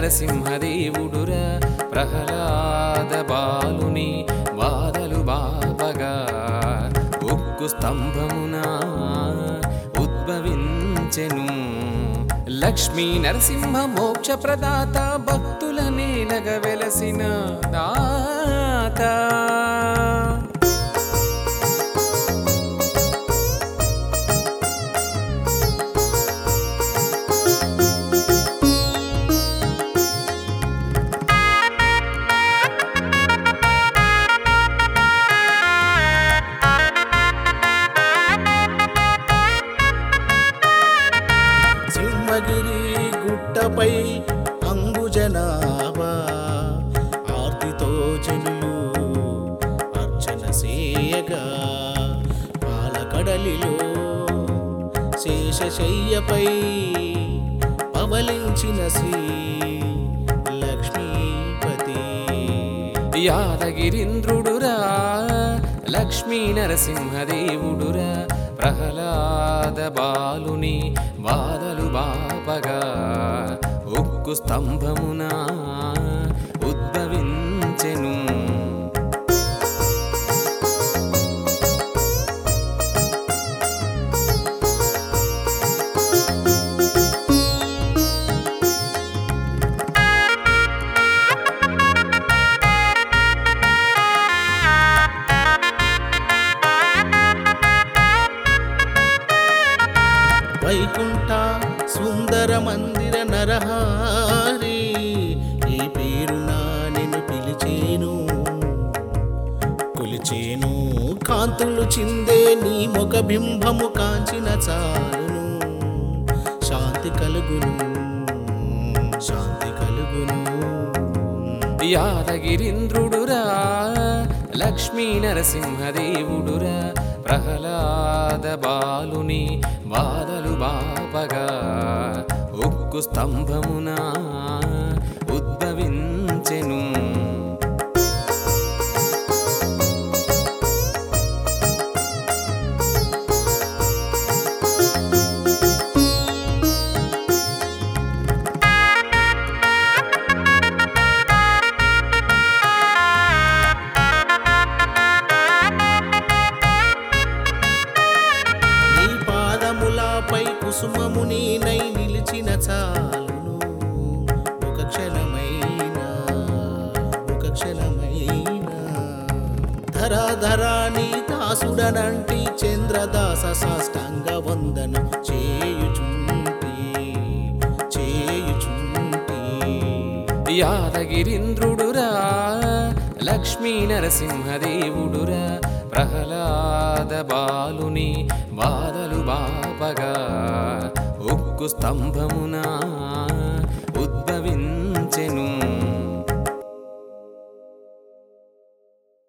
నరసింహదేవుడురా ప్రహ్లాద బాలుని వాదలు బాపగా ఉక్కు స్తంభమున ఉద్భవించెను లక్ష్మీ నరసింహ మోక్ష ప్రదాత భక్తుల నేలగ వెలసిన దాత సింహగిరి గుట్టపై అంబుజనాభా ఆర్తితో జనులు అర్చన సేయగా పాలకడలిలో శేషశయ్యపై పవలించిన శ్రీ లక్ష్మీపతి యాదగిరింద్రుడురా లక్ష్మీ నరసింహదేవుడురా ప్రహ్లాద బాలుని వాదలు బాపగా ఉక్కు స్తంభమున ఉద్భవించెను వైకుంఠ సుందర మందిర నరహారి ఈ పేరున నేను పిలిచేను కొలిచేను కాంతులు చిందే నీ ముఖ బింబము కాంచిన చాలును శాంతి కలుగును శాంతి కలుగును యాదగిరింద్రుడురా లక్ష్మీ నరసింహదేవుడురా ప్రహ్లాద బాలుని వాదలు బాపగా ఉక్కు స్తంభమున ఉద్భవించెను నీ పాదములపై కుసుమముని నై నిలిచిన చాలును ఒక క్షణమైనా ఒక క్షణమైనా ధరా ధరా నీ దాసుడనంటి చంద్రదాస సాష్టాంగ వందనం చేయుచుంటి చేయుచుంటి యాదగిరింద్రుడురా లక్ష్మీ నరసింహదేవుడురా ప్రహ్లాద బాలుని వాదలు బాపగా ఉక్కు స్తంభమున ఉద్భవించెను